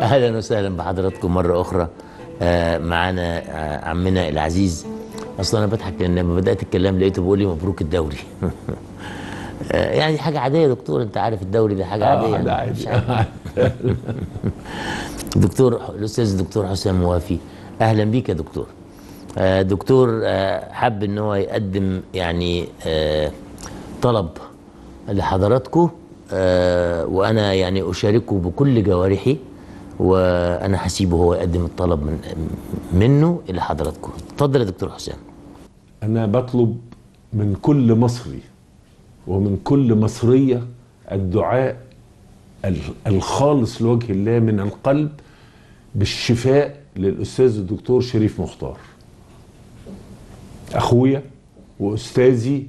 اهلا وسهلا بحضراتكم مره اخرى آه، معانا آه، عمنا العزيز اصلا انا بضحك لان لما بدات الكلام لقيته بيقول لي مبروك الدوري آه، يعني دي حاجه عاديه يا دكتور انت عارف الدوري ده حاجه عاديه اه ده يعني مش عادي عارف. دكتور الاستاذ الدكتور حسام موافي اهلا بيك يا دكتور آه، دكتور آه، حب ان هو يقدم يعني آه، طلب لحضراتكم آه، وانا يعني اشاركه بكل جوارحي وانا هسيبه هو يقدم الطلب من منه الى حضراتكم اتفضل يا دكتور حسام انا بطلب من كل مصري ومن كل مصريه الدعاء ال- الخالص لوجه الله من القلب بالشفاء للاستاذ الدكتور شريف مختار اخويا واستاذي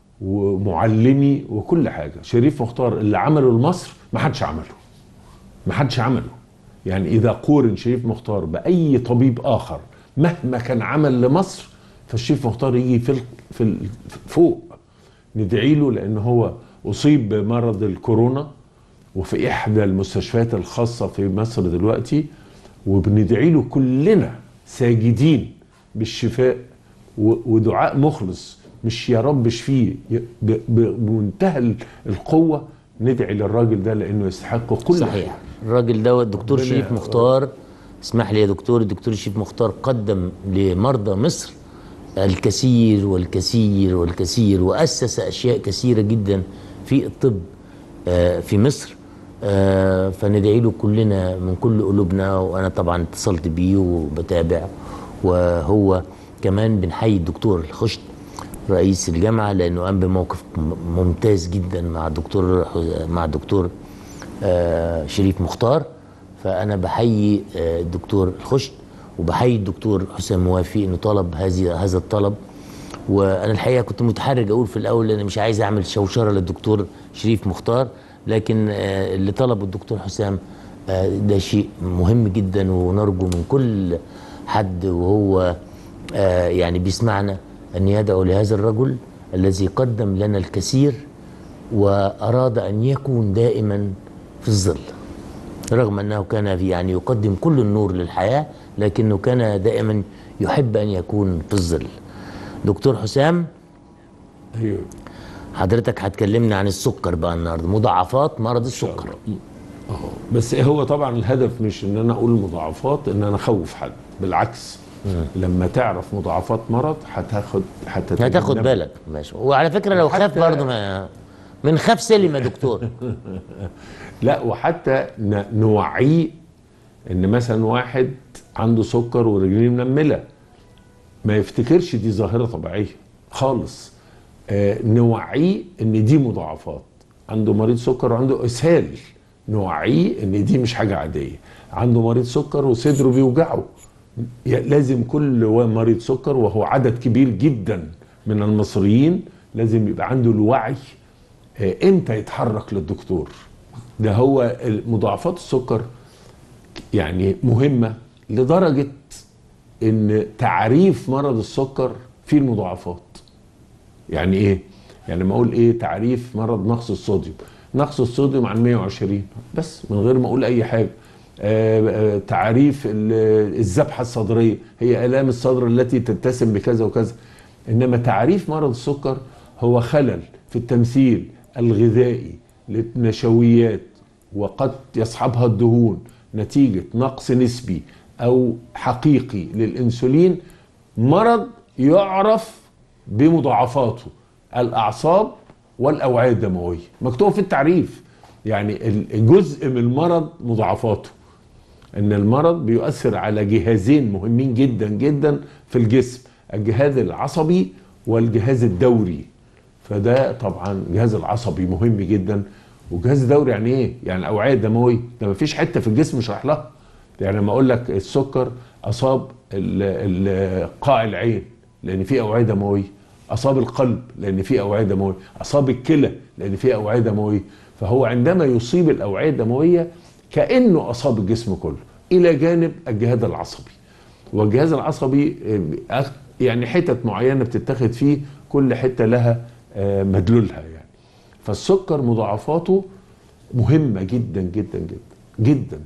ومعلمي وكل حاجه شريف مختار اللي عمله لمصر ما حدش عمله ما حدش عمله يعني اذا قورن شريف مختار باي طبيب اخر مهما كان عمل لمصر فالشريف مختار يجي في ال- في ال- فوق ندعي له لان هو اصيب بمرض الكورونا وفي احدى المستشفيات الخاصه في مصر دلوقتي وبندعي له كلنا ساجدين بالشفاء و- ودعاء مخلص مش يا رب اشفيه ي- ب- ب- بمنتهى ال- القوه ندعي للراجل ده لانه يستحق كل صحيح خير. الراجل ده الدكتور ربنا شريف مختار اسمح لي يا دكتور الدكتور شريف مختار قدم لمرضى مصر الكثير والكثير والكثير وأسس أشياء كثيرة جدا في الطب آه، في مصر آه، فندعي له كلنا من كل قلوبنا وأنا طبعا اتصلت بيه وبتابع وهو كمان بنحيي الدكتور الخشت رئيس الجامعة لأنه قام بموقف م- ممتاز جدا مع الدكتور مع الدكتور آه، شريف مختار فأنا بحيي آه، الدكتور الخشت وبحيي الدكتور حسام موافي انه طلب هذه هذا الطلب وانا الحقيقه كنت متحرج اقول في الاول لان مش عايز اعمل شوشره للدكتور شريف مختار لكن آه، اللي طلبه الدكتور حسام آه، ده شيء مهم جدا ونرجو من كل حد وهو آه، يعني بيسمعنا ان يدعو لهذا الرجل الذي قدم لنا الكثير واراد ان يكون دائما في الظل رغم انه كان في يعني يقدم كل النور للحياه لكنه كان دائما يحب ان يكون في الظل. دكتور حسام ايوه حضرتك هتكلمنا عن السكر بقى النهارده مضاعفات مرض السكر. اهو بس هو طبعا الهدف مش ان انا اقول مضاعفات ان انا اخوف حد بالعكس لما تعرف مضاعفات مرض هتاخد هتاخد هتتجنب. بالك ماشي وعلى فكره لو خاف وحتى- برضه ما من خاف سلم يا دكتور. لا وحتى ن- نوعيه ان مثلا واحد عنده سكر ورجليه منمله ما يفتكرش دي ظاهره طبيعيه خالص آه نوعيه ان دي مضاعفات عنده مريض سكر وعنده اسهال نوعيه ان دي مش حاجه عاديه عنده مريض سكر وصدره بيوجعه ي- لازم كل و- مريض سكر وهو عدد كبير جدا من المصريين لازم يبقى عنده الوعي آه، امتى يتحرك للدكتور ده هو مضاعفات السكر يعني مهمة لدرجة ان تعريف مرض السكر فيه المضاعفات يعني ايه يعني لما اقول ايه تعريف مرض نقص الصوديوم نقص الصوديوم عن 120 بس من غير ما اقول اي حاجه آه، آه، تعريف ال- الذبحه الصدريه هي الام الصدر التي تتسم بكذا وكذا انما تعريف مرض السكر هو خلل في التمثيل الغذائي للنشويات وقد يصحبها الدهون نتيجه نقص نسبي او حقيقي للانسولين مرض يعرف بمضاعفاته الاعصاب والاوعيه الدمويه مكتوب في التعريف يعني الجزء من المرض مضاعفاته ان المرض بيؤثر على جهازين مهمين جدا جدا في الجسم الجهاز العصبي والجهاز الدوري فده طبعا الجهاز العصبي مهم جدا والجهاز الدوري يعني ايه يعني الاوعيه الدمويه ده مفيش حته في الجسم مش رايح لها يعني لما اقول لك السكر اصاب ال- ال- قاع العين لان في اوعيه دمويه اصاب القلب لان في اوعيه دمويه اصاب الكلى لان في اوعيه دمويه فهو عندما يصيب الاوعيه الدمويه كانه اصاب الجسم كله الى جانب الجهاز العصبي والجهاز العصبي آه، أخ- يعني حتت معينه بتتاخد فيه كل حته لها آه، مدلولها يعني فالسكر مضاعفاته مهمه جدا جدا جدا جدا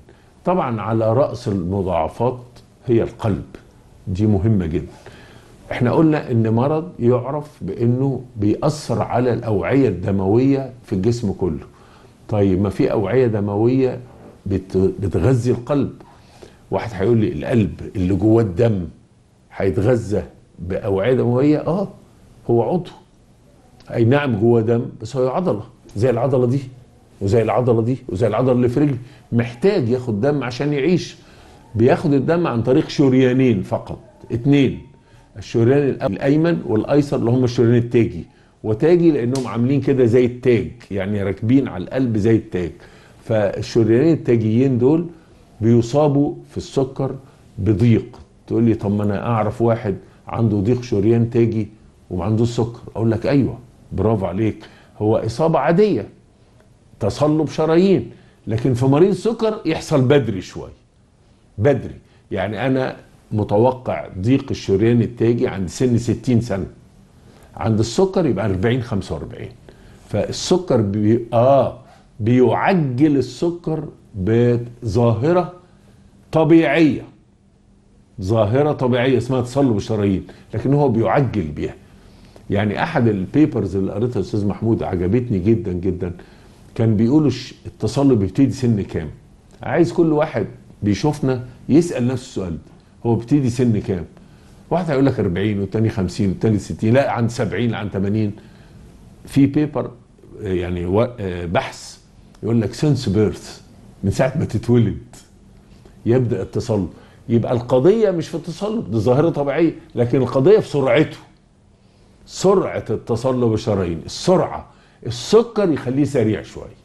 طبعا على راس المضاعفات هي القلب دي مهمه جدا احنا قلنا ان مرض يعرف بانه بيأثر على الاوعيه الدمويه في الجسم كله طيب ما في اوعيه دمويه بت- بتغذي القلب واحد هيقول لي القلب اللي جواه الدم هيتغذى باوعيه دمويه اه هو عضو اي نعم جوه دم بس هو عضله زي العضله دي وزي العضله دي وزي العضله اللي في رجلي محتاج ياخد دم عشان يعيش بياخد الدم عن طريق شريانين فقط اتنين الشريان الأ- الايمن والايسر اللي هم الشريان التاجي وتاجي لانهم عاملين كده زي التاج يعني راكبين على القلب زي التاج فالشريانين التاجيين دول بيصابوا في السكر بضيق تقول لي طب ما انا اعرف واحد عنده ضيق شريان تاجي وما عندوش سكر اقول لك ايوه برافو عليك هو اصابه عاديه تصلب شرايين لكن في مريض السكر يحصل بدري شويه بدري يعني انا متوقع ضيق الشريان التاجي عند سن 60 سنه عند السكر يبقى 40 45 فالسكر بي... اه بيعجل السكر بظاهره طبيعيه ظاهره طبيعيه اسمها تصلب الشرايين لكن هو بيعجل بيها يعني احد البيبرز اللي قريتها الاستاذ محمود عجبتني جدا جدا كان بيقولوا الش- التصلب بيبتدي سن كام عايز كل واحد بيشوفنا يسال نفسه السؤال ده هو بيبتدي سن كام واحد هيقول لك 40 والتاني 50 والتاني 60 لا عند 70 عند 80 في بيبر آه، يعني و- آه، بحث يقول لك سنس بيرث من ساعه ما تتولد يبدا التصلب يبقى القضيه مش في التصلب دي ظاهره طبيعيه لكن القضيه في سرعته سرعه التصلب الشرايين السرعه السكر يخليه سريع شويه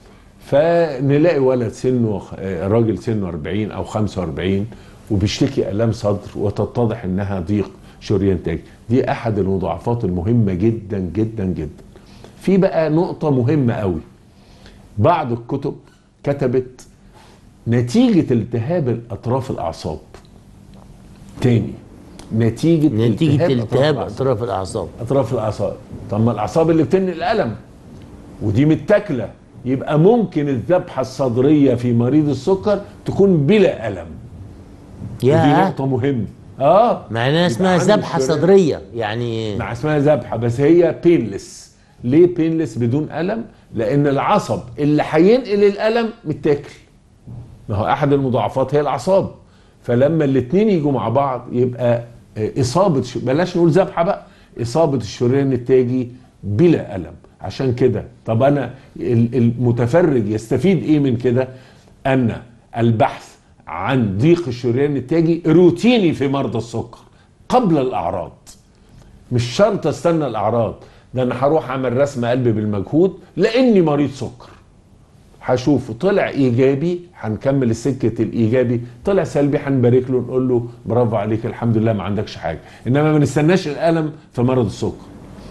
فنلاقي ولد سنه آه، راجل سنه 40 او 45 وبيشتكي الام صدر وتتضح انها ضيق شريان تاجي دي احد المضاعفات المهمه جدا جدا جدا في بقى نقطه مهمه قوي بعض الكتب كتبت نتيجه التهاب الاطراف الاعصاب تاني نتيجه نتيجه التهاب التهاب الأطراف اطراف الاعصاب اطراف الاعصاب طب ما الاعصاب اللي بتنقل الالم ودي متاكله يبقى ممكن الذبحه الصدريه في مريض السكر تكون بلا الم ودي يا نقطه مهمه اه مع انها يبقى اسمها عندي ذبحه الشريان- صدريه يعني مع اسمها ذبحه بس هي بينلس ليه بينلس بدون الم لان العصب اللي هينقل الالم متاكل ما هو احد المضاعفات هي الاعصاب فلما الاثنين يجوا مع بعض يبقى آه، اصابه ش- بلاش نقول ذبحه بقى اصابه الشريان التاجي بلا الم عشان كده طب انا ال- المتفرج يستفيد ايه من كده ان البحث عن ضيق الشريان التاجي روتيني في مرضى السكر قبل الاعراض مش شرط استنى الاعراض ده انا هروح اعمل رسم قلب بالمجهود لاني مريض سكر هشوفه طلع ايجابي هنكمل السكه الايجابي طلع سلبي هنبارك له نقول له برافو عليك الحمد لله ما عندكش حاجه انما ما نستناش الالم في مرض السكر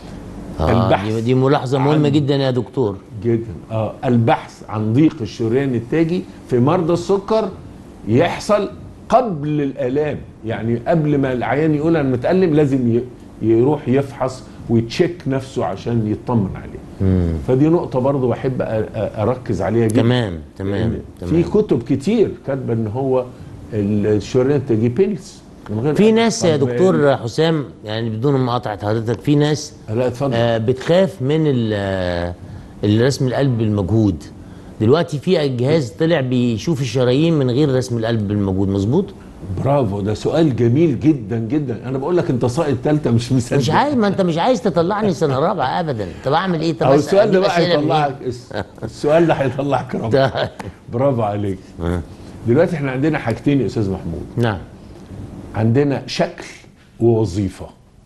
آه البحث دي, دي ملاحظه مهمه عن- جدا يا دكتور جدا اه البحث عن ضيق الشريان التاجي في مرضى السكر يحصل قبل الالام يعني قبل ما العيان يقول انا متالم لازم ي- يروح يفحص ويتشيك نفسه عشان يطمن عليه فدي نقطه برضو بحب أ- أ- اركز عليها جدا تمام تمام في تمام كتب كتير كاتبه ان هو الشريان التاجي بيلز من غير في ناس يا طب دكتور حسام يعني بدون مقاطعه حضرتك في ناس لا اتفضل آه بتخاف من ال- آه، الرسم القلب بالمجهود دلوقتي في جهاز طلع بيشوف الشرايين من غير رسم القلب بالمجهود مظبوط برافو ده سؤال جميل جدا جدا انا بقول لك انت ساقط ثالثه مش مصدق مش عايز ما انت مش عايز تطلعني سنه رابعه ابدا طب اعمل ايه طب او أسأل- السؤال ده أجيب بقى أسئلة هيطلعك السؤال ده هيطلعك رب منين؟ برافو عليك دلوقتي احنا عندنا حاجتين يا استاذ محمود نعم عندنا شكل ووظيفه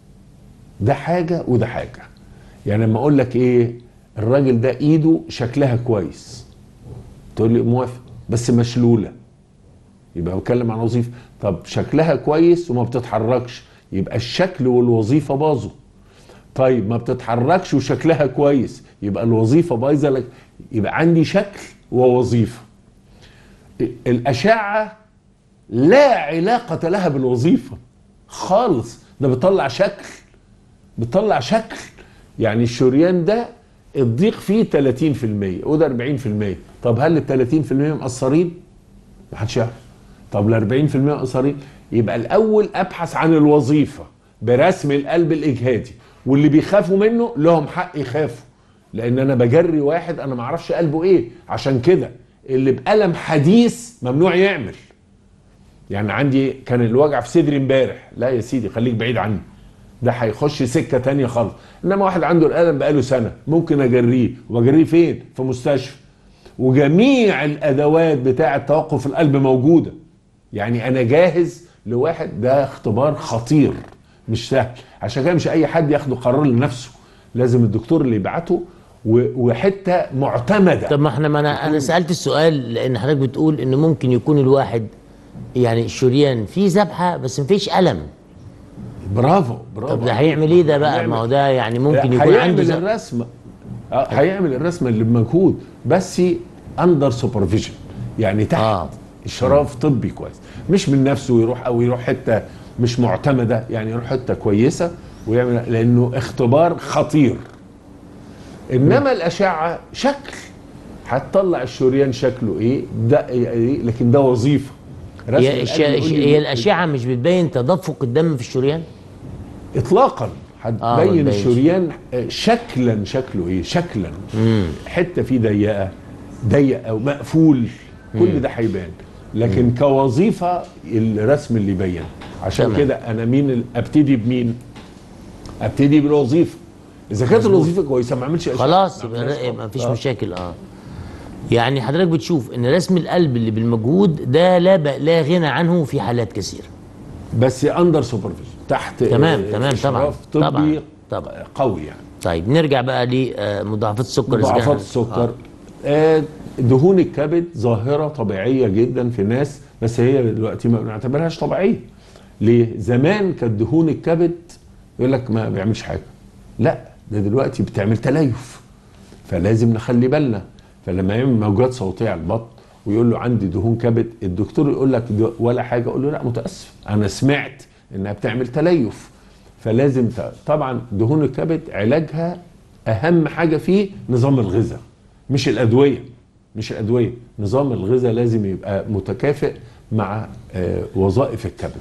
ده حاجه وده حاجه يعني لما اقول لك ايه الراجل ده ايده شكلها كويس تقول لي موافق بس مشلوله يبقى بتكلم عن وظيفه طب شكلها كويس وما بتتحركش يبقى الشكل والوظيفه باظوا طيب ما بتتحركش وشكلها كويس يبقى الوظيفه بايظه لك يبقى عندي شكل ووظيفه الاشعه لا علاقه لها بالوظيفه خالص ده بيطلع شكل بيطلع شكل يعني الشريان ده الضيق فيه 30% وده 40% طب هل ال 30% مقصرين؟ محدش يعرف طب ال 40% قصيرين يبقى الاول ابحث عن الوظيفه برسم القلب الاجهادي واللي بيخافوا منه لهم حق يخافوا لان انا بجري واحد انا ما اعرفش قلبه ايه عشان كده اللي بألم حديث ممنوع يعمل يعني عندي كان الوجع في صدري امبارح لا يا سيدي خليك بعيد عني ده هيخش سكه تانية خالص انما واحد عنده الالم بقاله سنه ممكن اجريه واجريه فين في مستشفى وجميع الادوات بتاعه توقف القلب موجوده يعني انا جاهز لواحد ده اختبار خطير مش سهل عشان كده مش اي حد ياخد قرار لنفسه لازم الدكتور اللي يبعته و- وحته معتمده طب ما احنا ما انا انا سالت السؤال لان حضرتك بتقول ان ممكن يكون الواحد يعني الشريان فيه ذبحه بس مفيش الم برافو برافو طب ده هيعمل ايه ده بقى ما هو ده يعني ممكن يكون عنده هيعمل ذبحة. الرسمه اه هيعمل الرسمه اللي بمجهود بس اندر سوبرفيجن يعني تحت آه. آه. اشراف طبي كويس مش من نفسه يروح او يروح حته مش معتمده يعني يروح حته كويسه ويعمل لانه اختبار خطير انما الاشعه شكل هتطلع الشريان شكله ايه ده إيه لكن ده وظيفه رسم هي, الش... القلب يقول لي هي الاشعه مش بتبين تدفق الدم في الشريان اطلاقا آه، ما هتبين تبينش. الشريان آه، شكلا شكله ايه شكلا حته فيه ضيقه ضيق او مقفول كل ده هيبان لكن كوظيفه الرسم اللي يبين عشان تمام. كده انا مين ال- ابتدي بمين ابتدي بالوظيفه اذا كانت الوظيفه كويسه ما اعملش أشعة. خلاص ما يبقى أعملهاش يبقى مفيش آه. مشاكل اه يعني حضرتك بتشوف ان رسم القلب اللي بالمجهود ده لا ب... لا غنى عنه في حالات كثيره بس اندر سوبرفيجن تحت تمام، آه، تمام، طبعاً، إشراف طبي طبعاً، طبعاً. قوي يعني طيب نرجع بقى لمضاعفات السكر إذا كان- مضاعفات السكر آه، دهون الكبد ظاهرة طبيعية جدا في الناس بس هي دلوقتي ما بنعتبرهاش طبيعية ليه؟ زمان كانت دهون الكبد يقول لك ما بيعملش حاجة لا ده دلوقتي بتعمل تليف فلازم نخلي بالنا فلما يعمل موجات صوتية على البطن ويقول له عندي دهون كبد الدكتور يقول لك ده ولا حاجة اقول له لا متأسف انا سمعت انها بتعمل تليف فلازم ت... طبعا دهون الكبد علاجها اهم حاجه فيه نظام الغذاء مش الادويه مش الادويه نظام الغذاء لازم يبقى متكافئ مع آه، وظائف الكبد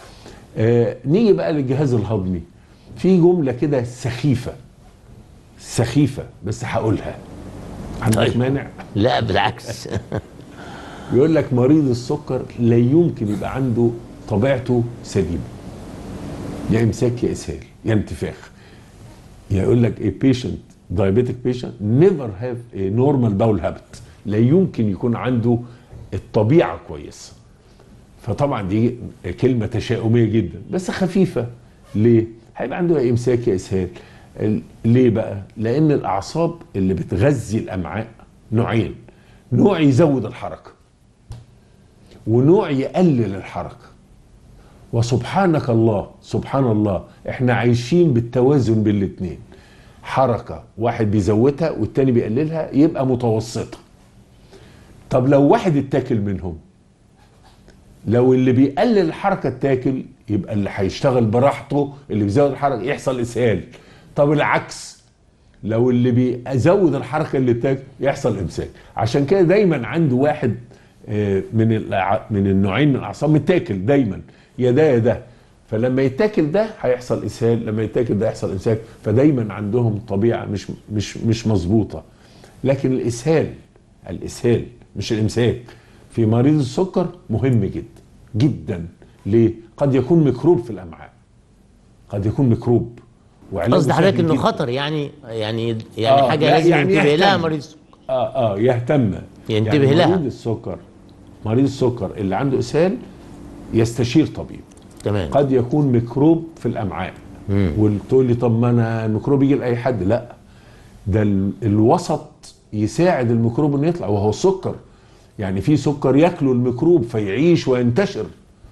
آه، نيجي بقى للجهاز الهضمي في جمله كده سخيفه سخيفه بس هقولها عندك طيب. مانع لا بالعكس يقول لك مريض السكر لا يمكن يبقى عنده طبيعته سليمه يا امساك يا اسهال يا انتفاخ يقول لك a patient diabetic patient never have a normal bowel habit لا يمكن يكون عنده الطبيعه كويسه فطبعا دي كلمه تشاؤميه جدا بس خفيفه ليه؟ هيبقى عنده يا امساك يا اسهال ال- ليه بقى؟ لان الاعصاب اللي بتغذي الامعاء نوعين نوع يزود الحركه ونوع يقلل الحركه وسبحانك الله سبحان الله احنا عايشين بالتوازن بين الاتنين حركة واحد بيزودها والتاني بيقللها يبقى متوسطة طب لو واحد اتاكل منهم لو اللي بيقلل الحركة اتاكل يبقى اللي هيشتغل براحته اللي بيزود الحركة يحصل اسهال طب العكس لو اللي بيزود الحركه اللي بتاكل يحصل امساك عشان كده دايما عنده واحد آه، من الع- من النوعين من الاعصاب متاكل دايما يا ده يا ده فلما يتاكل ده هيحصل اسهال لما يتاكل ده يحصل امساك فدايما عندهم طبيعه مش مش مش مظبوطه لكن الاسهال الاسهال مش الامساك في مريض السكر مهم جدا جدا ليه قد يكون ميكروب في الامعاء قد يكون ميكروب وعلاجه قصد حضرتك سهل انه جداً. خطر يعني يعني يعني آه، حاجه لا، لازم يعني ينتبه لها يهتم. مريض السكر. اه اه يهتم ينتبه يعني لها. مريض السكر مريض السكر اللي عنده اسهال يستشير طبيب تمام قد يكون ميكروب في الامعاء وتقول لي طب ما انا الميكروب يجي لاي حد لا ده ال- الوسط يساعد الميكروب انه يطلع وهو السكر يعني في سكر ياكله الميكروب فيعيش وينتشر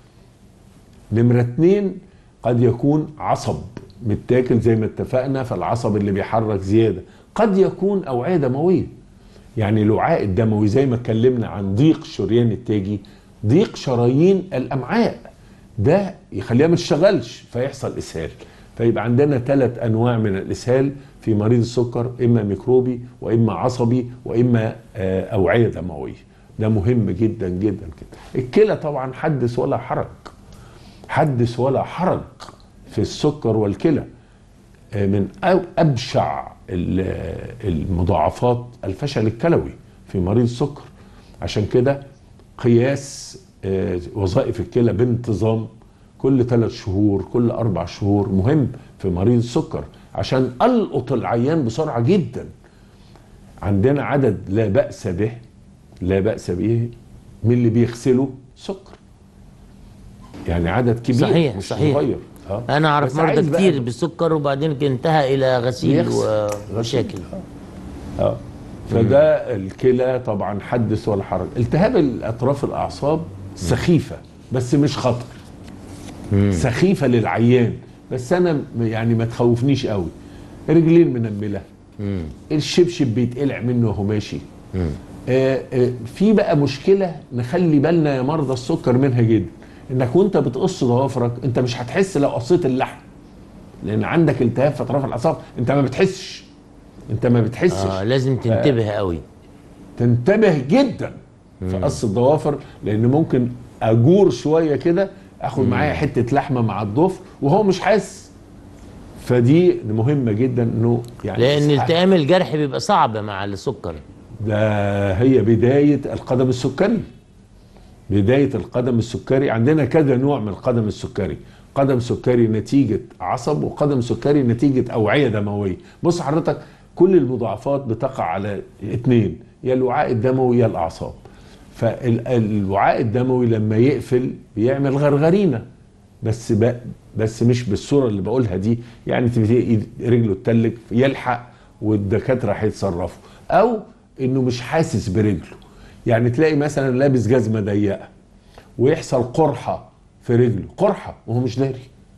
نمرة اتنين قد يكون عصب متاكل زي ما اتفقنا فالعصب اللي بيحرك زيادة قد يكون أوعية دموية يعني الوعاء الدموي زي ما اتكلمنا عن ضيق الشريان التاجي ضيق شرايين الأمعاء ده يخليها ما تشتغلش فيحصل إسهال فيبقى عندنا ثلاث أنواع من الإسهال في مريض السكر إما ميكروبي وإما عصبي وإما آه، أوعية دموية ده مهم جدا جدا كده الكلى طبعا حدث ولا حرج حدث ولا حرج في السكر والكلى آه، من أو- ابشع ال- المضاعفات الفشل الكلوي في مريض السكر عشان كده قياس آه، وظائف الكلى بانتظام كل ثلاث شهور كل اربع شهور مهم في مريض السكر عشان القط العيان بسرعه جدا عندنا عدد لا باس به لا باس به من اللي بيغسلوا سكر يعني عدد كبير صحيح، مش صحيح. صغير آه. انا اعرف بس عايز مرضى بقى كتير بالسكر وبعدين انتهى الى غسيل بيغسل. ومشاكل اه فده الكلى طبعا حدث ولا حرج التهاب الاطراف الاعصاب سخيفه بس مش خطر سخيفه للعيان بس انا م- يعني ما تخوفنيش قوي رجلين منمله الشبشب بيتقلع منه وهو ماشي آه آه في بقى مشكله نخلي بالنا يا مرضى السكر منها جدا انك وانت بتقص ضوافرك انت مش هتحس لو قصيت اللحم لان عندك التهاب في اطراف الاعصاب انت ما بتحسش انت ما بتحسش اه لازم تنتبه قوي تنتبه جدا في قص الضوافر لان ممكن اجور شويه كده اخد معايا حته لحمه مع الضفر وهو مش حاسس فدي مهمه جدا انه يعني لان تسحب. التئام الجرح بيبقى صعب مع السكر ده هي بدايه القدم السكري بدايه القدم السكري عندنا كذا نوع من القدم السكري قدم سكري نتيجه عصب وقدم سكري نتيجه اوعيه دمويه بص حضرتك كل المضاعفات بتقع على اتنين يا الوعاء الدموي يا الاعصاب فالوعاء الدموي لما يقفل بيعمل غرغرينه بس ب... بس مش بالصوره اللي بقولها دي يعني تبتدي إيد- رجله تتلج يلحق والدكاتره هيتصرفوا او انه مش حاسس برجله يعني تلاقي مثلا لابس جزمه ضيقه ويحصل قرحه في رجله قرحه وهو مش داري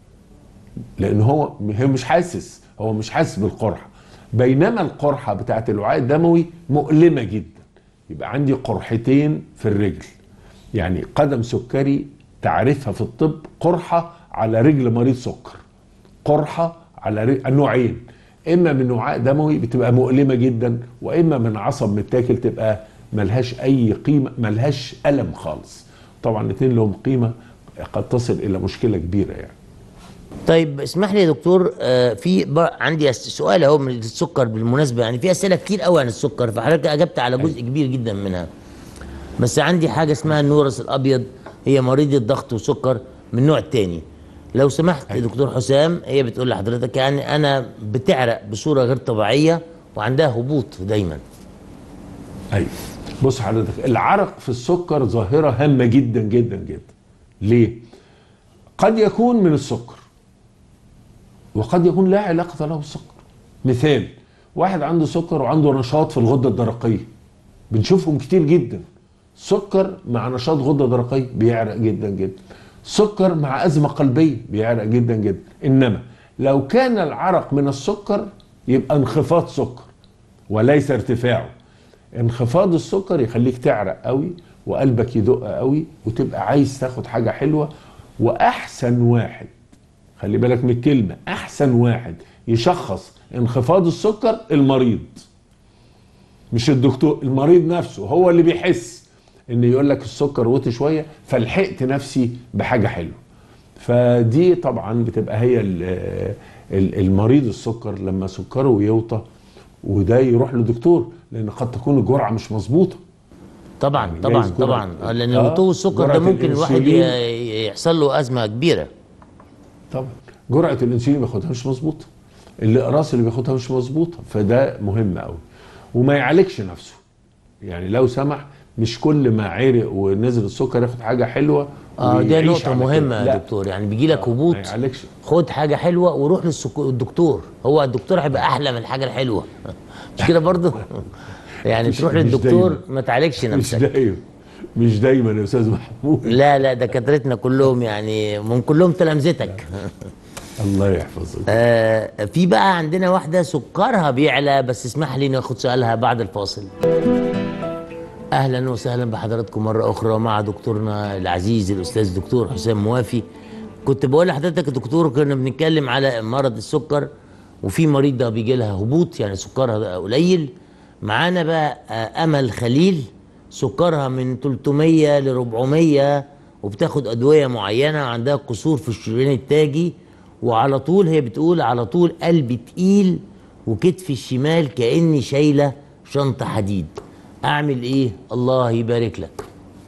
لان هو هو مش حاسس هو مش حاسس بالقرحه بينما القرحه بتاعت الوعاء الدموي مؤلمه جدا يبقى عندي قرحتين في الرجل يعني قدم سكري تعرفها في الطب قرحه على رجل مريض سكر قرحه على رجل النوعين اما من وعاء دموي بتبقى مؤلمه جدا واما من عصب متاكل تبقى ملهاش اي قيمه ملهاش الم خالص طبعا الاثنين لهم قيمه قد تصل الى مشكله كبيره يعني طيب اسمح لي يا دكتور آه في بر- عندي أس- سؤال اهو من السكر بالمناسبه يعني في اسئله كتير قوي عن السكر فحضرتك اجبت على جزء كبير جدا منها بس عندي حاجه اسمها النورس الابيض هي مريضه ضغط وسكر من النوع الثاني لو سمحت يا دكتور حسام هي بتقول لحضرتك يعني انا بتعرق بصوره غير طبيعيه وعندها هبوط دايما ايوه بص حضرتك العرق في السكر ظاهره هامه جدا جدا جدا ليه قد يكون من السكر وقد يكون لا علاقه له بالسكر مثال واحد عنده سكر وعنده نشاط في الغده الدرقيه بنشوفهم كتير جدا سكر مع نشاط غده درقيه بيعرق جدا جدا سكر مع ازمه قلبيه بيعرق جدا جدا انما لو كان العرق من السكر يبقى انخفاض سكر وليس ارتفاعه انخفاض السكر يخليك تعرق قوي وقلبك يدق قوي وتبقى عايز تاخد حاجه حلوه واحسن واحد خلي بالك من الكلمه احسن واحد يشخص انخفاض السكر المريض مش الدكتور المريض نفسه هو اللي بيحس ان يقول لك السكر وطي شويه فلحقت نفسي بحاجه حلوه فدي طبعا بتبقى هي ال- ال- المريض السكر لما سكره يوطى وده يروح لدكتور لان قد تكون الجرعه مش مظبوطه طبعا يعني طبعا جايز جرعة- طبعا آه، لان آه، هبوط السكر ده جرعة ممكن الواحد الأنسولين. ي- يحصل له ازمه كبيره طبعا جرعه الانسولين اللي بياخدها مش مظبوطه الاقراص اللي بياخدها مش مظبوطه فده مهم قوي وما يعالجش نفسه يعني لو سمح مش كل ما عرق ونزل السكر ياخد حاجه حلوه اه دي ويعيش نقطه على كده. مهمه يا لا، دكتور يعني بيجي لك هبوط ما يعالجش خد حاجه حلوه وروح للدكتور هو الدكتور هيبقى احلى من الحاجه الحلوه مش كده برضه يعني مش- تروح مش للدكتور دايما. ما تعالجش مش نفسك دايما مش دايما يا استاذ محمود لا لا دكاترتنا كلهم يعني من كلهم تلامذتك الله يحفظك آه في بقى عندنا واحده سكرها بيعلى بس اسمح لي ناخد سؤالها بعد الفاصل اهلا وسهلا بحضراتكم مره اخرى مع دكتورنا العزيز الاستاذ دكتور حسام موافي كنت بقول لحضرتك يا دكتور كنا بنتكلم على مرض السكر وفي مريضه بيجي لها هبوط يعني سكرها قليل معانا بقى آه، امل خليل سكرها من 300 ل 400 وبتاخد ادويه معينه عندها قصور في الشريان التاجي وعلى طول هي بتقول على طول قلبي تقيل وكتفي الشمال كاني شايله شنطه حديد اعمل ايه الله يبارك لك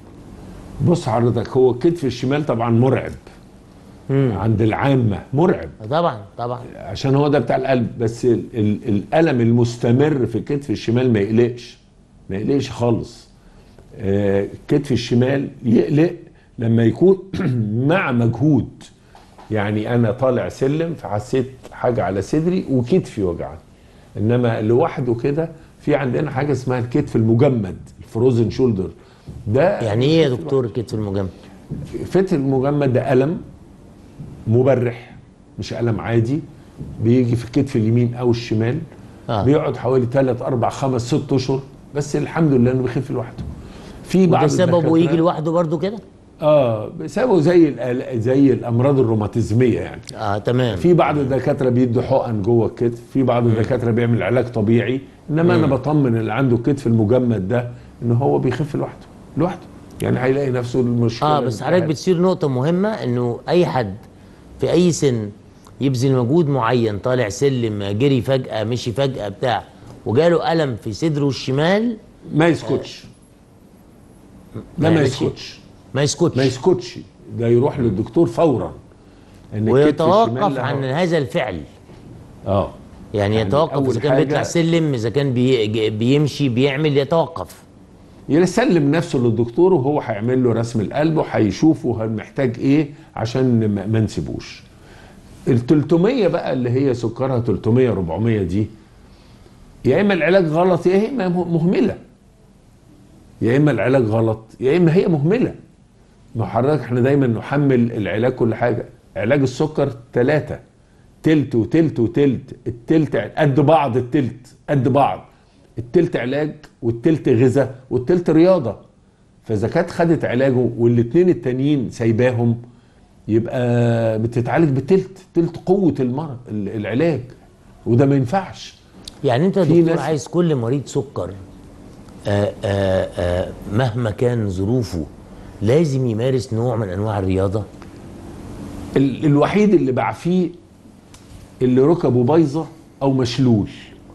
بص حضرتك هو الكتف الشمال طبعا مرعب عند العامه مرعب طبعا طبعا عشان هو ده بتاع القلب بس ال ال الالم المستمر في الكتف الشمال ما يقلقش ما يقلقش خالص آه، الكتف الشمال يقلق لما يكون مع مجهود يعني انا طالع سلم فحسيت حاجه على صدري وكتفي وجعني انما لوحده كده في عندنا حاجه اسمها الكتف المجمد الفروزن شولدر ده يعني ايه يا دكتور الكتف المجمد فتح المجمد ده ألم مبرح مش ألم عادي بيجي في الكتف اليمين أو الشمال آه. آه. بيقعد حوالي 3 4 5 6 أشهر بس الحمد لله إنه بيخف لوحده في بعض وده سببه الدكاترة- يجي لوحده برضو كده اه سببه زي الآل- زي الامراض الروماتيزميه يعني اه تمام في بعض الدكاتره بيدوا حقن جوه الكتف في بعض الدكاتره بيعمل علاج طبيعي انما انا بطمن اللي عنده الكتف المجمد ده ان هو بيخف لوحده لوحده يعني هيلاقي نفسه المشكله اه بس حضرتك بتصير نقطة مهمة انه اي حد في اي سن يبذل مجهود معين طالع سلم جري فجأة مشي فجأة بتاع وجاله ألم في صدره الشمال ما يسكتش ده ما يعملش- يسكتش ما يسكتش ما يسكتش ده يروح للدكتور فورا ان الكتف ويتوقف الشمال عن له- هذا الفعل اه يعني, يعني يتوقف أول اذا كان بيطلع حاجة- سلم اذا كان بي بيمشي بيعمل يتوقف يسلم نفسه للدكتور وهو هيعمل له رسم القلب وهيشوفه هل محتاج ايه عشان ما ما نسيبوش ال 300 بقى اللي هي سكرها 300 400 دي يا اما العلاج غلط يا اما مه- مهمله يا اما العلاج غلط يا اما هي مهمله ما هو حضرتك احنا دايما نحمل العلاج كل حاجه علاج السكر ثلاثة تلت وتلت وتلت التلت قد بعض التلت قد بعض التلت علاج والتلت غذاء والتلت رياضه فاذا كانت خدت علاجه والاتنين التانيين سايباهم يبقى بتتعالج بتلت تلت قوه المرض ال- العلاج وده ما ينفعش يعني انت يا في دكتور ناس- عايز كل مريض سكر آآ آآ مهما كان ظروفه لازم يمارس نوع من انواع الرياضه ال- الوحيد اللي بعفيه اللي ركبه بايظه او مشلول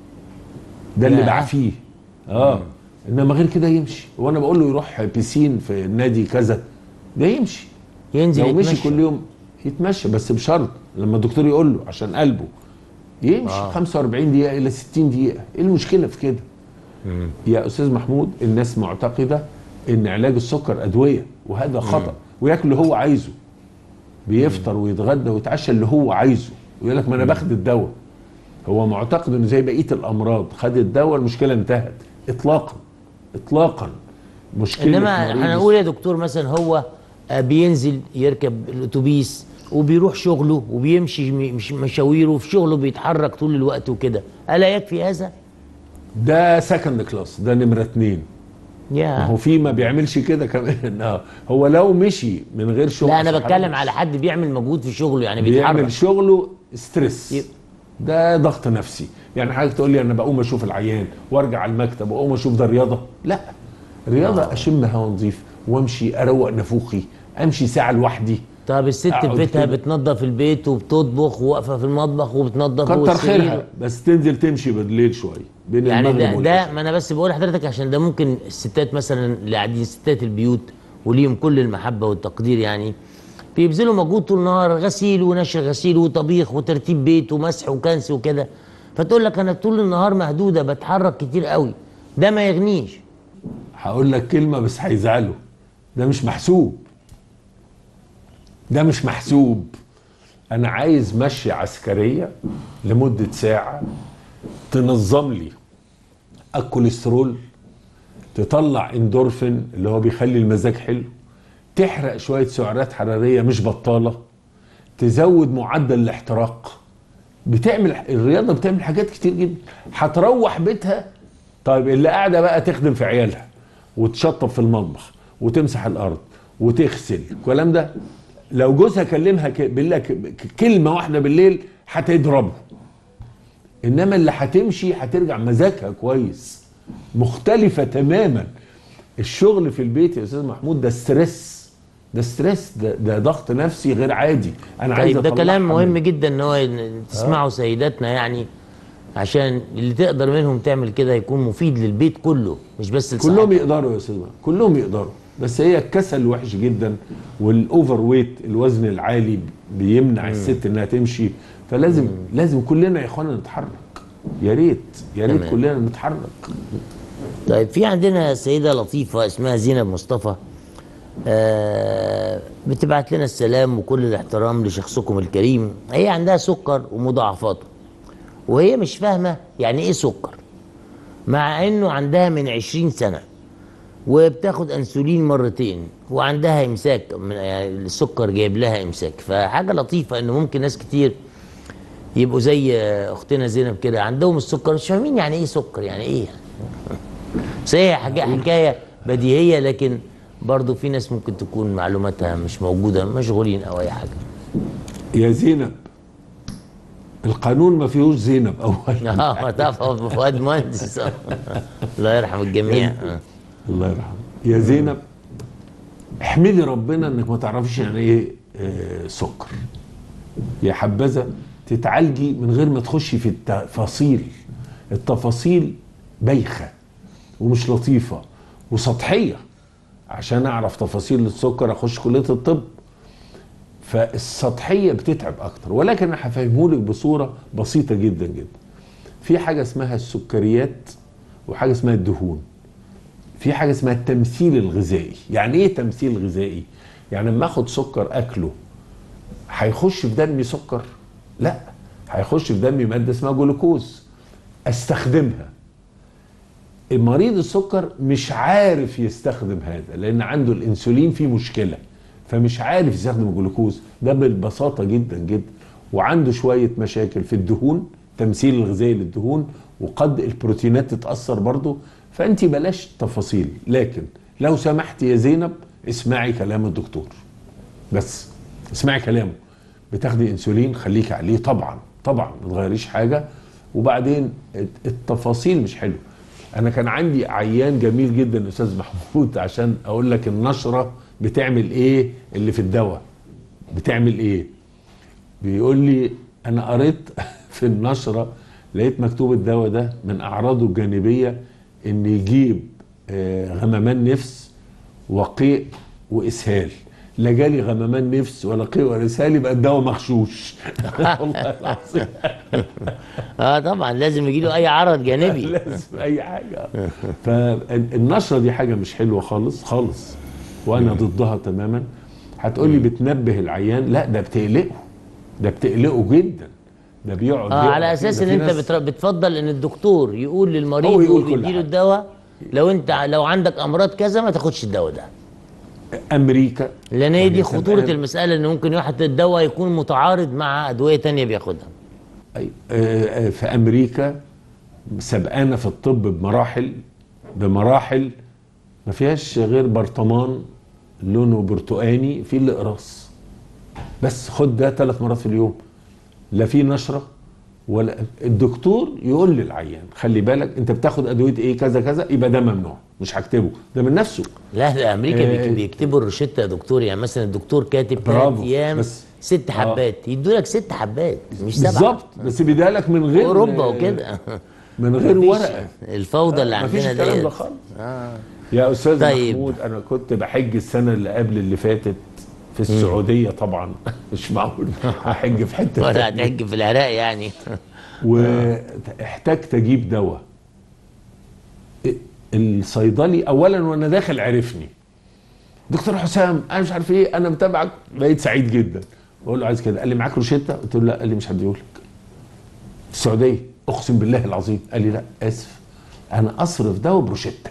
ده اللي ياه. بعفيه اه انما غير كده يمشي وانا بقول له يروح بيسين في النادي كذا ده يمشي ينزل لو مشي يتمشى. كل يوم يتمشى بس بشرط لما الدكتور يقول له عشان قلبه يمشي آه. آه. 45 دقيقه الى 60 دقيقه ايه المشكله في كده يا استاذ محمود الناس معتقده ان علاج السكر ادويه وهذا خطا وياكل اللي هو عايزه بيفطر ويتغدى ويتعشى اللي هو عايزه ويقول لك ما انا باخد الدواء هو معتقد انه زي بقيه الامراض خد الدواء المشكله انتهت اطلاقا اطلاقا مشكله انما مريض هنقول يا دكتور مثلا هو آه، بينزل يركب الاتوبيس وبيروح شغله وبيمشي م- مش مشاويره في شغله بيتحرك طول الوقت وكده الا يكفي هذا ده سكند كلاس ده نمره اتنين ما يا هو في ما بيعملش كده كمان اه هو لو مشي من غير شغل لا انا في بتكلم حاجة على حد بيعمل مجهود في شغله يعني بيتحرك بيعمل شغله ستريس يب. ده ضغط نفسي يعني حضرتك تقول لي انا بقوم اشوف العيان وارجع على المكتب واقوم اشوف ده رياضه لا رياضه آه. اشم هوا نظيف وامشي اروق نافوخي امشي ساعه لوحدي طب الست في أقعد بيتها كده. بتنظف البيت وبتطبخ وواقفه في المطبخ وبتنظف كتر والسرير. خيرها بس تنزل تمشي بالليل شويه بين يعني المغرب ده, والعشاء. ده ما انا بس بقول لحضرتك عشان ده ممكن الستات مثلا اللي قاعدين ستات البيوت وليهم كل المحبه والتقدير يعني بيبذلوا مجهود طول النهار غسيل ونشر غسيل وطبيخ وترتيب بيت ومسح وكنس وكده فتقول لك انا طول النهار مهدوده بتحرك كتير قوي ده ما يغنيش هقول لك كلمه بس هيزعلوا ده مش محسوب ده مش محسوب انا عايز مشي عسكريه لمده ساعه تنظم لي الكوليسترول تطلع اندورفين اللي هو بيخلي المزاج حلو تحرق شويه سعرات حراريه مش بطاله تزود معدل الاحتراق بتعمل الرياضه بتعمل حاجات كتير جدا هتروح بيتها طيب اللي قاعده بقى تخدم في عيالها وتشطب في المطبخ وتمسح الارض وتغسل الكلام ده لو جوزها كلمها ك- بالله ك- كلمه واحده بالليل هتضربه انما اللي هتمشي هترجع مزاجها كويس مختلفه تماما الشغل في البيت يا استاذ محمود ده ستريس ده ستريس ده, ده ضغط نفسي غير عادي انا عايز طيب ده أطلعها كلام من- مهم جدا ان هو ين- تسمعوا سيداتنا يعني عشان اللي تقدر منهم تعمل كده يكون مفيد للبيت كله مش بس لصحتك. كلهم يقدروا يا استاذ محمود، كلهم يقدروا بس هي الكسل وحش جدا والاوفر ويت الوزن العالي بيمنع الست انها تمشي فلازم لازم كلنا يا اخوانا نتحرك يا ريت يا ريت تمام. كلنا نتحرك طيب في عندنا سيدة لطيفة اسمها زينب مصطفى آه بتبعت لنا السلام وكل الاحترام لشخصكم الكريم هي عندها سكر ومضاعفاته وهي مش فاهمة يعني ايه سكر مع انه عندها من 20 سنة وبتاخد انسولين مرتين وعندها امساك من يعني السكر جايب لها امساك فحاجة لطيفة انه ممكن ناس كتير يبقوا زي اختنا زينب كده عندهم السكر مش فاهمين يعني ايه سكر يعني ايه بس هي حاجة حكاية بديهية لكن برضو في ناس ممكن تكون معلوماتها مش موجودة مشغولين أو أي حاجة يا زينب القانون ما فيهوش زينب اولا اه طبعا فؤاد مهندس الله يرحم الجميع آه. الله يرحمه يا زينب احمدي ربنا انك ما تعرفيش يعني ايه آه، سكر يا حبذا تتعالجي من غير ما تخشي في التفاصيل التفاصيل بايخه ومش لطيفه وسطحيه عشان اعرف تفاصيل السكر اخش كليه الطب فالسطحيه بتتعب اكتر ولكن انا هفهمهولك بصوره بسيطه جدا جدا في حاجه اسمها السكريات وحاجه اسمها الدهون في حاجه اسمها التمثيل الغذائي يعني ايه تمثيل غذائي يعني لما اخد سكر اكله هيخش في دمي سكر لا هيخش في دمي ماده اسمها جلوكوز استخدمها المريض السكر مش عارف يستخدم هذا لان عنده الانسولين فيه مشكله فمش عارف يستخدم الجلوكوز ده بالبساطه جدا جدا وعنده شويه مشاكل في الدهون تمثيل الغذائي للدهون وقد البروتينات تتاثر برضه فانت بلاش تفاصيل لكن لو سمحت يا زينب اسمعي كلام الدكتور بس اسمعي كلامه بتاخدي انسولين خليكي عليه طبعا طبعا ما تغيريش حاجه وبعدين التفاصيل مش حلوه انا كان عندي عيان جميل جدا استاذ محمود عشان اقول لك النشره بتعمل ايه اللي في الدواء بتعمل ايه بيقول لي انا قريت في النشره لقيت مكتوب الدواء ده من اعراضه الجانبيه ان يجيب آه، غممان نفس وقيء واسهال لا جالي غممان نفس ولا قيء ولا اسهال يبقى الدواء مغشوش والله العظيم اه طبعا لازم يجي له اي عرض جانبي لازم اي حاجه فالنشره دي حاجه مش حلوه خالص خالص وانا ضدها تماما هتقولي بتنبه العيان لا ده بتقلقه ده بتقلقه جدا ده بيقعد اه يقرأ على فيه. اساس ده ان في انت ناس- بتر- بتفضل ان الدكتور يقول للمريض هو يقول كل ويديله حاجة. الدواء لو انت لو عندك امراض كذا ما تاخدش الدواء ده امريكا لان هي يعني دي خطوره تمام. المساله ان ممكن واحد الدواء يكون متعارض مع ادويه تانية بياخدها أي- آه، آه، في امريكا سبقانا في الطب بمراحل بمراحل ما فيهاش غير برطمان لونه برتقاني فيه الاقراص بس خد ده ثلاث مرات في اليوم لا في نشره ولا الدكتور يقول للعيان خلي بالك انت بتاخد ادويه ايه كذا كذا يبقى ده ممنوع مش هكتبه ده من نفسه لا ده امريكا آه، بيك- بيكتبوا الروشته يا دكتور يعني مثلا الدكتور كاتب ثلاث برافو، ايام بس- ست آه. حبات يدوا لك ست حبات مش سبعه بالظبط بس بيديها لك من غير اوروبا وكده من غير مفيش ورقه الفوضى اللي مفيش عندنا الكلام ده ديت خالص آه. يا استاذ طيب. طيب. محمود انا كنت بحج السنه اللي قبل اللي فاتت في السعوديه طبعا مش معقول هحج في حته ولا تانية. هتحج في العراق يعني واحتجت اجيب دواء الصيدلي اولا وانا داخل عرفني دكتور حسام انا مش عارف ايه انا متابعك بقيت سعيد جدا بقول له عايز كده قال لي معاك روشته قلت له لا قال لي مش هديهولك في السعوديه اقسم بالله العظيم قال لي لا اسف انا اصرف دواء بروشته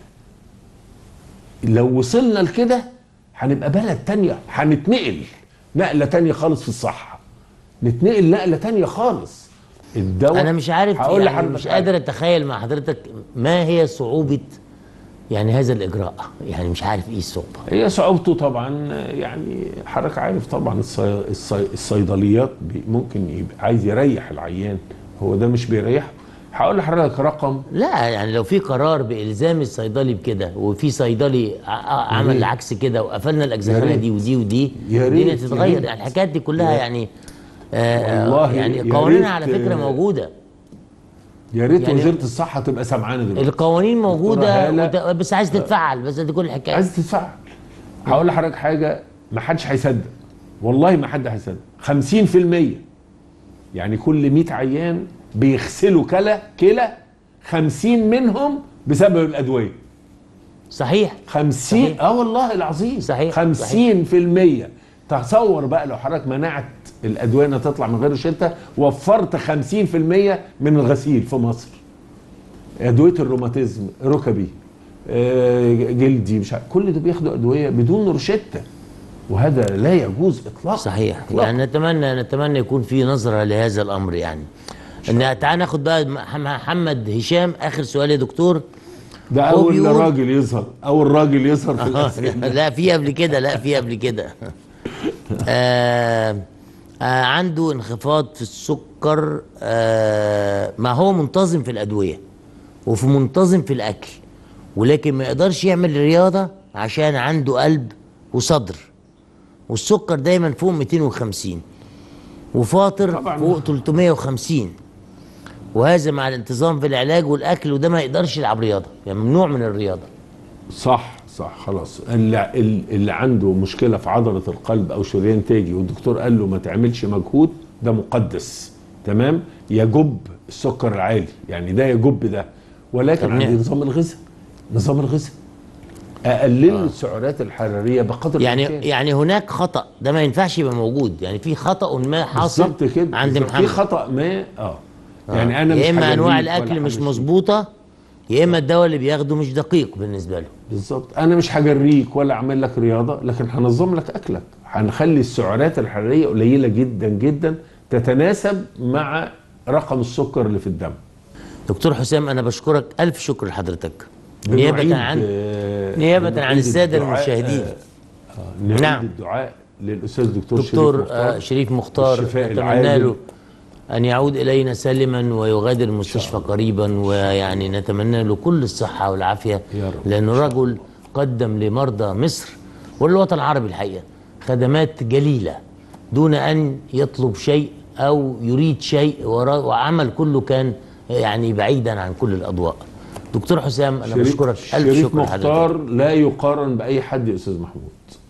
لو وصلنا لكده هنبقى بلد تانية هنتنقل نقلة تانية خالص في الصحة نتنقل نقلة تانية خالص الدواء انا مش عارف هقول يعني لحضرتك مش حاجة. قادر اتخيل مع حضرتك ما هي صعوبه يعني هذا الاجراء يعني مش عارف ايه الصعوبه هي صعوبته طبعا يعني حضرتك عارف طبعا الصي... الصي... الصيدليات بي- ممكن يبقى عايز يريح العيان هو ده مش بيريحه هقول لحضرتك رقم لا يعني لو في قرار بالزام الصيدلي بكده وفي صيدلي ع- ع- عمل ريت. عكس كده وقفلنا يا الاجزخانه ريت. دي ودي ودي يا الدنيا ريت، يا تتغير ريت. يعني الحاجات دي كلها يا- يعني آه والله يعني يا قوانينها ريت، على فكره آه، موجوده يا ريت يعني- وزاره الصحه تبقى سامعانا دلوقتي القوانين موجوده هالة. وت- بس عايز تتفعل بس دي كل الحكايه عايز تدفع هقول لحضرتك حاجه ما حدش هيصدق والله ما حد هيصدق 50% يعني كل 100 عيان بيغسلوا كلى كلى 50 منهم بسبب الادويه صحيح 50 صحيح. اه والله العظيم صحيح. 50% تصور بقى لو حضرتك منعت الادويه انها تطلع من غير روشته وفرت 50% من الغسيل في مصر ادويه الروماتيزم ركبي آه، جلدي مش عارف كل ده بياخدوا ادويه بدون روشته وهذا لا يجوز اطلاقا صحيح إطلاقاً. يعني نتمنى نتمنى يكون في نظره لهذا الامر يعني ان تعال ناخد بقى مح- محمد هشام اخر سؤال يا دكتور ده هو اول بيقول- راجل يظهر اول راجل يظهر في الاسئله لا في قبل كده لا في قبل كده آه آه عنده انخفاض في السكر آه ما هو منتظم في الادويه وفي منتظم في الاكل ولكن ما يقدرش يعمل رياضه عشان عنده قلب وصدر والسكر دايما فوق 250 وفاطر طبعاً. فوق 350 وهذا مع الانتظام في العلاج والاكل وده ما يقدرش يلعب رياضه يعني ممنوع من الرياضه صح صح خلاص اللي, اللي عنده مشكله في عضله القلب او شريان تاجي والدكتور قال له ما تعملش مجهود ده مقدس تمام يجب السكر العالي يعني ده يجب ده ولكن طب عندي نعم. نظام الغذاء نظام الغذاء اقلل له السعرات الحراريه بقدر يعني الإمكان. يعني هناك خطا ده ما ينفعش يبقى موجود يعني في خطا ما حاصل بالظبط كده عند بالظبط. محمد في خطا ما اه يعني انا مش يا اما هجريه انواع ولا الاكل مش همشيه. مظبوطه يا اما الدواء اللي بياخده مش دقيق بالنسبه له بالظبط انا مش هجريك ولا اعمل لك رياضه لكن هنظم لك اكلك هنخلي السعرات الحراريه قليله جدا جدا تتناسب مع رقم السكر اللي في الدم دكتور حسام انا بشكرك الف شكر لحضرتك نيابه بنعيد- عن آه، نيابة عن بنعيد السادة الدعاء، المشاهدين. آه، آه، نعيد نعم. الدعاء للاستاذ دكتور, دكتور شريف مختار آه، شريف مختار الشفاء نتمنى العاجل. له ان يعود الينا سالما ويغادر المستشفى قريبا ويعني نتمنى له كل الصحه والعافيه يا رب. لانه رجل قدم لمرضى مصر والوطن العربي الحقيقه خدمات جليله دون ان يطلب شيء او يريد شيء ورا- وعمل كله كان يعني بعيدا عن كل الاضواء دكتور حسام انا شريف- بشكرك الف شريف شكر لحضرتك مختار لا يقارن باي حد يا استاذ محمود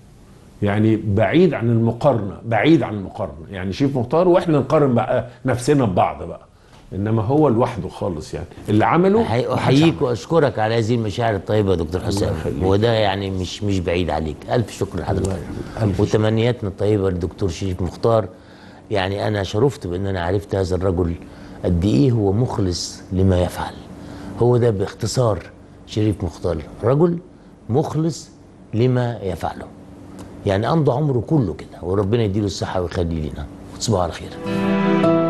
يعني بعيد عن المقارنه بعيد عن المقارنه يعني شريف مختار واحنا نقارن بقى نفسنا ببعض بقى انما هو لوحده خالص يعني اللي عمله أحي- محدش احييك عمله. واشكرك على هذه المشاعر الطيبه يا دكتور حسام يخليك. وده يعني مش مش بعيد عليك الف شكر لحضرتك الله يحفظك. ألف شكر. وتمنياتنا الطيبه للدكتور شريف مختار يعني انا شرفت بان انا عرفت هذا الرجل قد ايه هو مخلص لما يفعل هو ده باختصار شريف مختار رجل مخلص لما يفعله يعني امضى عمره كله كده وربنا يديله الصحه ويخليه لنا تصبحوا على خير